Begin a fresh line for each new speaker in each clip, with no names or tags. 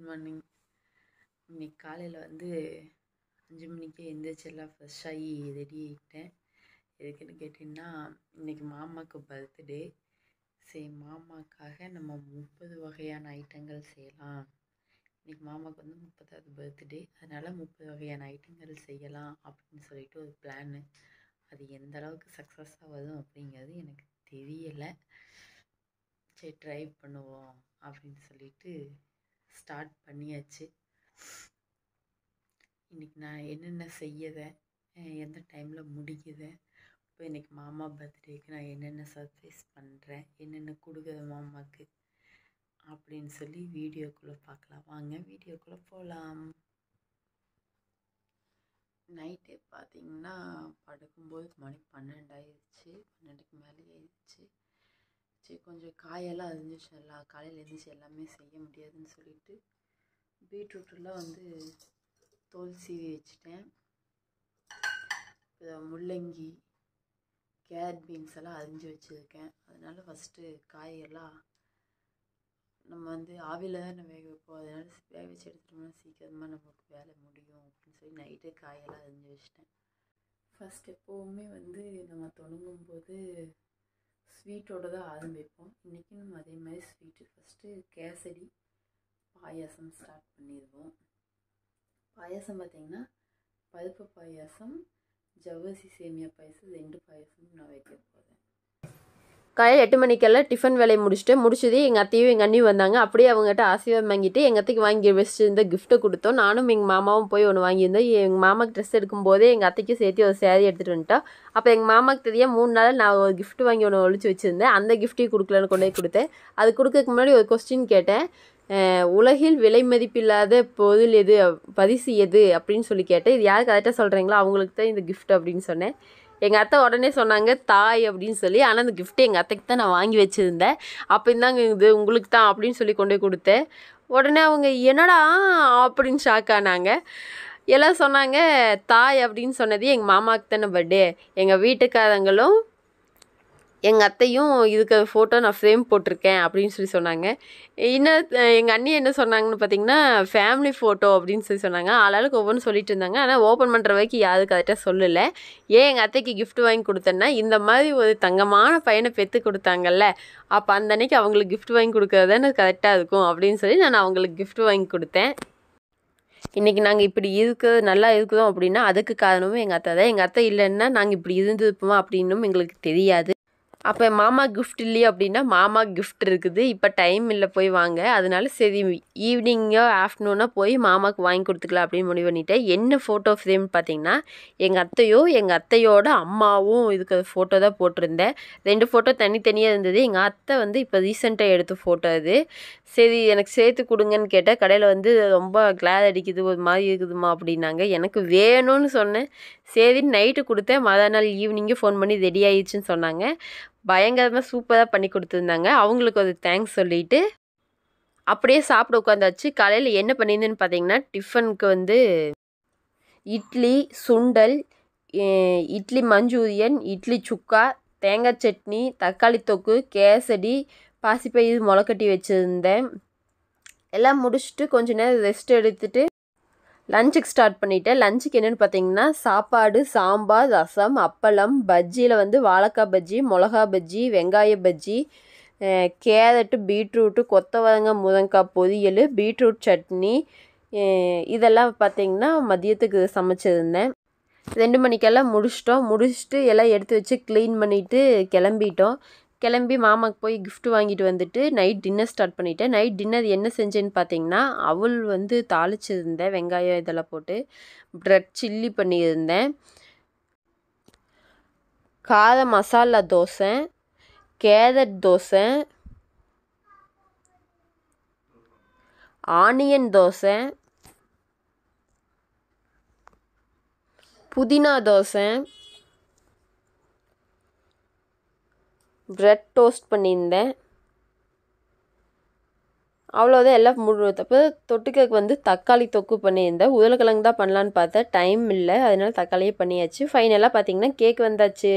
morning இன்னைக்கு காலையில் வந்து அஞ்சு மணிக்கே எந்திரிச்சு எல்லாம் ஃப்ரெஷ் ஆகி ரெடி ஆகிட்டேன் எதுக்குன்னு கேட்டிங்கன்னா இன்னைக்கு மாமாவுக்கு பர்த்டே சரி மாமாக்காக நம்ம முப்பது வகையான ஐட்டங்கள் செய்யலாம் இன்னைக்கு மாமாவுக்கு வந்து முப்பதாவது பர்த்டே அதனால் முப்பது வகையான ஐட்டங்கள் செய்யலாம் அப்படின்னு சொல்லிட்டு ஒரு பிளானு அது எந்த அளவுக்கு சக்ஸஸாக வரும் அப்படிங்கிறது எனக்கு தெரியலை சரி ட்ரை பண்ணுவோம் அப்படின்னு சொல்லிட்டு ஸ்டார்ட் பண்ணியாச்சு இன்றைக்கி நான் என்னென்ன செய்யறேன் எந்த டைமில் முடிக்குதேன் இப்போ இன்றைக்கி மாமா பர்த்டேக்கு நான் என்னென்ன சர்ப்ரைஸ் பண்ணுறேன் என்னென்ன கொடுக்குறேன் மாமாவுக்கு அப்படின்னு சொல்லி வீடியோக்குள்ளே பார்க்கலாம் வாங்க வீடியோக்குள்ளே போகலாம் நைட்டே பார்த்தீங்கன்னா படுக்கும்போது மணி பன்னெண்டாயிருச்சு பன்னெண்டுக்கு மேலே ஆயிடுச்சு சரி கொஞ்சம் காயெல்லாம் அரிஞ்சிச்சு எல்லா காலையில் எழுந்திரிச்சு எல்லாமே செய்ய முடியாதுன்னு சொல்லிட்டு பீட்ரூட்டெல்லாம் வந்து தோல் சீவி வச்சுட்டேன் முள்ளங்கி கேரட் பீன்ஸ் எல்லாம் அரிஞ்சு வச்சுருக்கேன் அதனால் ஃபஸ்ட்டு காயெல்லாம் நம்ம வந்து ஆவியில் தான் வேக வைப்போம் அதனால் வேக வச்சு எடுத்துட்டோம்னா சீக்கிரமாக நமக்கு வேலை முடியும் அப்படின்னு சொல்லி நைட்டே காயெல்லாம் அரிஞ்சு வச்சிட்டேன் ஃபஸ்ட் எப்போவுமே வந்து நம்ம தொடங்கும்போது ஸ்வீட்டோடு தான் ஆரம்பிப்போம் இன்றைக்கி நம்ம அதே மாதிரி sweet first kesari payasam start பண்ணிடுவோம் பாயாசம் பார்த்திங்கன்னா பருப்பு பாயாசம் ஜவ்வரிசி சேமியா பாயாசம் ரெண்டு பாயாசமும் நான் வைக்க போகிறேன்
காலையில் எட்டு மணிக்கெல்லாம் டிஃபன் வேலையை முடிச்சுட்டு முடிச்சது எங்கள் அத்தையும் எங்கள் அண்ணியும் வந்தாங்க அப்படியே அவங்ககிட்ட ஆசீர்வாதம் வாங்கிட்டு எங்கள் அத்தைக்கு வாங்கி வச்சுருந்த கிஃப்ட்டை கொடுத்தோம் நானும் எங்கள் மாமாவும் போய் ஒன்று வாங்கியிருந்தோம் எங்கள் மாமாக்கு ட்ரெஸ் எடுக்கும்போதே எங்கள் அத்தைக்கும் சேர்த்து ஒரு சேரீ எடுத்துகிட்டு வந்துட்டோம் அப்போ எங்கள் மாமாக்கு தெரியாம மூணு நாள் நான் ஒரு கிஃப்ட் வாங்கி ஒன்று ஒழிச்சு வச்சுருந்தேன் அந்த கிஃப்ட்டையும் கொடுக்கலன்னு கொண்டு போய் கொடுத்தேன் அது கொடுக்கறதுக்கு முன்னாடி ஒரு கொஸ்டின் கேட்டேன் உலகில் விலை மதிப்பில்லாத பொருள் எது பரிசு எது அப்படின்னு சொல்லி கேட்டேன் இது யார் கரெக்டாக சொல்கிறீங்களோ அவங்களுக்கு தான் இந்த கிஃப்ட் அப்படின்னு சொன்னேன் எங்கள் அத்தை உடனே சொன்னாங்க தாய் அப்படின்னு சொல்லி ஆனால் அந்த கிஃப்ட்டு எங்கள் அத்தைக்கு தான் நான் வாங்கி வச்சுருந்தேன் அப்போ இருந்தாங்க இது உங்களுக்கு தான் அப்படின்னு சொல்லி கொண்டு போய் கொடுத்தேன் உடனே அவங்க என்னடா அப்படின்னு ஷாக் ஆனாங்க எல்லாம் சொன்னாங்க தாய் அப்படின்னு சொன்னது எங்கள் மாமாவுக்கு தானே பர்த்டே எங்கள் வீட்டுக்காரங்களும் எங்கள் அத்தையும் இதுக்கு ஃபோட்டோ நான் ஃப்ரேம் போட்டிருக்கேன் அப்படின்னு சொல்லி சொன்னாங்க இன்னும் எங்கள் அண்ணி என்ன சொன்னாங்கன்னு பார்த்தீங்கன்னா ஃபேமிலி ஃபோட்டோ அப்படின்னு சொல்லி சொன்னாங்க ஆளாளுக்கு ஒவ்வொன்றும் சொல்லிட்டு இருந்தாங்க ஆனால் ஓப்பன் பண்ணுற வரைக்கும் யாரும் கரெக்டாக சொல்லலை ஏன் எங்கள் அத்தைக்கு கிஃப்ட் வாங்கி கொடுத்தேன்னா இந்த மாதிரி ஒரு தங்கமான பையனை பெற்று கொடுத்தாங்கல்ல அப்போ அந்த அன்னைக்கு அவங்களுக்கு கிஃப்ட் வாங்கி கொடுக்கறது தானே கரெக்டாக இருக்கும் அப்படின்னு சொல்லி நான் அவங்களுக்கு கிஃப்ட் வாங்கி கொடுத்தேன் இன்றைக்கி நாங்கள் இப்படி இருக்குது நல்லா இருக்கிறோம் அப்படின்னா அதுக்கு காரணமும் எங்கள் அத்தை தான் எங்கள் அத்தை இல்லைன்னா நாங்கள் இப்படி இருந்திருப்போமா அப்படின்னும் எங்களுக்கு தெரியாது அப்போ மாமா கிஃப்ட் இல்லையே அப்படின்னா மாமா கிஃப்ட் இருக்குது இப்போ டைம் இல்லை போய் வாங்க அதனால சரி ஈவினிங்கோ ஆஃப்டர்நூனாக போய் மாமாவுக்கு வாங்கி கொடுத்துக்கலாம் அப்படின்னு முடிவு பண்ணிட்டேன் என்ன ஃபோட்டோ ஃப்ரேம் பார்த்தீங்கன்னா எங்கள் அத்தையோ எங்கள் அத்தையோட அம்மாவும் இதுக்கு ஃபோட்டோ தான் போட்டிருந்தேன் ரெண்டு ஃபோட்டோ தனித்தனியாக இருந்தது எங்கள் அத்தை வந்து இப்போ ரீசெண்டாக எடுத்த ஃபோட்டோ அது சரி எனக்கு சேர்த்து கொடுங்கன்னு கேட்டால் கடையில் வந்து ரொம்ப கிளாஸ் அடிக்குது ஒரு மாதிரி இருக்குதுமா அப்படின்னாங்க எனக்கு வேணும்னு சொன்னேன் சரி நைட்டு கொடுத்தேன் மறுநாள் நாள் ஈவினிங்கே ஃபோன் பண்ணி ரெடி ஆயிடுச்சுன்னு சொன்னாங்க பயங்கரமாக சூப்பராக பண்ணி கொடுத்துருந்தாங்க அவங்களுக்கு ஒரு தேங்க்ஸ் சொல்லிவிட்டு அப்படியே சாப்பிட உட்காந்தாச்சு காலையில் என்ன பண்ணியிருந்தேன்னு பார்த்தீங்கன்னா டிஃபனுக்கு வந்து இட்லி சுண்டல் இட்லி மஞ்சூரியன் இட்லி சுக்கா தேங்காய் சட்னி தக்காளி தொக்கு கேசடி பாசிப்பயிறு முளைக்கட்டி வச்சுருந்தேன் எல்லாம் முடிச்சுட்டு கொஞ்ச நேரம் ரெஸ்ட் எடுத்துகிட்டு லஞ்சுக்கு ஸ்டார்ட் பண்ணிட்டேன் லஞ்சுக்கு என்னென்னு பார்த்தீங்கன்னா சாப்பாடு சாம்பார் ரசம் அப்பளம் பஜ்ஜியில் வந்து வாழைக்காய் பஜ்ஜி மிளகா பஜ்ஜி வெங்காய பஜ்ஜி கேரட்டு பீட்ரூட்டு கொத்தவரங்க முருங்காய் பொரியல் பீட்ரூட் சட்னி இதெல்லாம் பார்த்திங்கன்னா மதியத்துக்கு சமைச்சிருந்தேன் ரெண்டு மணிக்கெல்லாம் முடிச்சிட்டோம் முடிச்சுட்டு எல்லாம் எடுத்து வச்சு க்ளீன் பண்ணிவிட்டு கிளம்பிட்டோம் கிளம்பி மாமாவுக்கு போய் கிஃப்ட் வாங்கிட்டு வந்துட்டு நைட் டின்னர் ஸ்டார்ட் பண்ணிட்டேன் நைட் டின்னர் என்ன செஞ்சேன்னு பார்த்தீங்கன்னா அவள் வந்து தாளிச்சிருந்தேன் வெங்காயம் இதெல்லாம் போட்டு ப்ரெட் சில்லி பண்ணியிருந்தேன் கார மசாலா தோசை கேரட் தோசை ஆனியன் தோசை புதினா தோசை ப்ரெட் டோஸ்ட் பண்ணியிருந்தேன் அவ்வளோதான் எல்லாம் முழு தப்பு தொட்டுக்கக்கு வந்து தக்காளி தொக்கு பண்ணியிருந்தேன் உருளைக்கிழங்கு தான் பண்ணலான்னு பார்த்தேன் டைம் இல்லை அதனால தக்காளியே பண்ணியாச்சு ஃபைனலாக பார்த்தீங்கன்னா கேக் வந்தாச்சு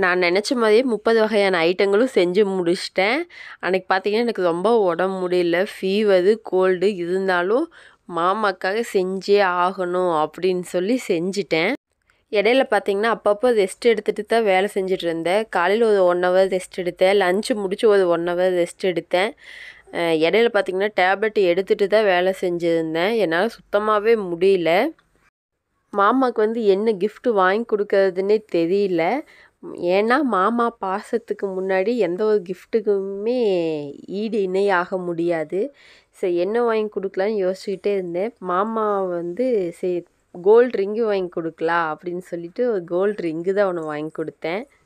நான் நினச்ச மாதிரியே முப்பது வகையான ஐட்டங்களும் செஞ்சு முடிச்சிட்டேன் அன்றைக்கி பார்த்தீங்கன்னா எனக்கு ரொம்ப உடம்பு முடியல ஃபீவரு கோல்டு இருந்தாலும் மாமாக்காக செஞ்சே ஆகணும் அப்படின்னு சொல்லி செஞ்சிட்டேன் இடையில பார்த்தீங்கன்னா அப்பப்போ ரெஸ்ட் எடுத்துகிட்டு தான் வேலை செஞ்சுட்டு இருந்தேன் காலையில் ஒரு ஒன் ஹவர் ரெஸ்ட் எடுத்தேன் லஞ்சு முடிச்சு ஒரு ஒன் ஹவர் ரெஸ்ட் எடுத்தேன் அஹ் இடையில பார்த்தீங்கன்னா டேப்லெட் எடுத்துகிட்டு தான் வேலை செஞ்சுருந்தேன் என்னால் சுத்தமாகவே முடியல மாமாவுக்கு வந்து என்ன gift வாங்கி கொடுக்கறதுன்னே தெரியல ஏன்னா மாமா பாசத்துக்கு முன்னாடி எந்த ஒரு கிஃப்ட்டுக்குமே ஈடு இணையாக முடியாது சரி என்ன வாங்கி கொடுக்கலான்னு யோசிச்சுக்கிட்டே இருந்தேன் மாமா வந்து சரி கோல்டு ரிங்கு வாங்கி கொடுக்கலாம் அப்படின்னு சொல்லிட்டு ஒரு கோல்டு ரிங்கு தான் ஒன்று வாங்கி கொடுத்தேன்